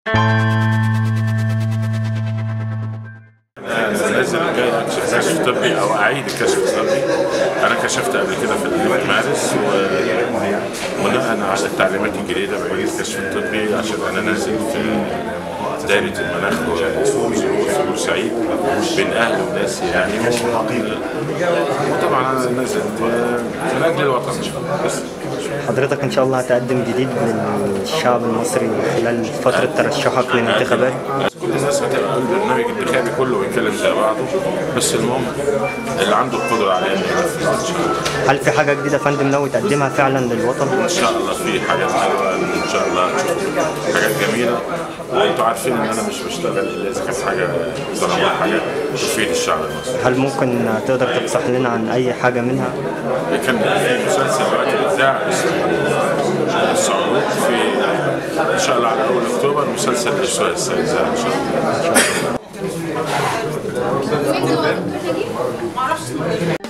انا نازل جاي اكشف كشف طبي او اعيد الكشف الطبي انا كشفت قبل كده في في مارس وبناء على التعليمات الجديده بعيد الكشف الطبي عشان انا نازل في دايرة المناخ في بورسعيد بين اهل وناس يعني وطبعا انا نازل من اجل الوطن بس حضرتك ان شاء الله هتقدم جديد للشعب المصري خلال فترة ترشحك للانتخابات كل الناس هتبقى البرنامج الانتخابي كله بيتكلم زي بعضه بس المهم اللي عنده القدره على انه ينفذ ان شاء الله هل في حاجة جديدة يا فندم ناوي تقدمها فعلا للوطن؟ ان شاء الله في حاجات حلوه ان شاء الله هتشوفوا حاجات جميله وانتوا عارفين ان انا مش بشتغل الا اذا كانت حاجه طالما حاجه تفيد الشعب المصري هل ممكن تقدر تفصح لنا عن أي حاجة منها؟ كان في مسلسل دلوقتي بيتذاع اسمه الصعود في ان شاء الله على اول اكتوبر مسلسل الاسواق السيزاء ان شاء الله معرفش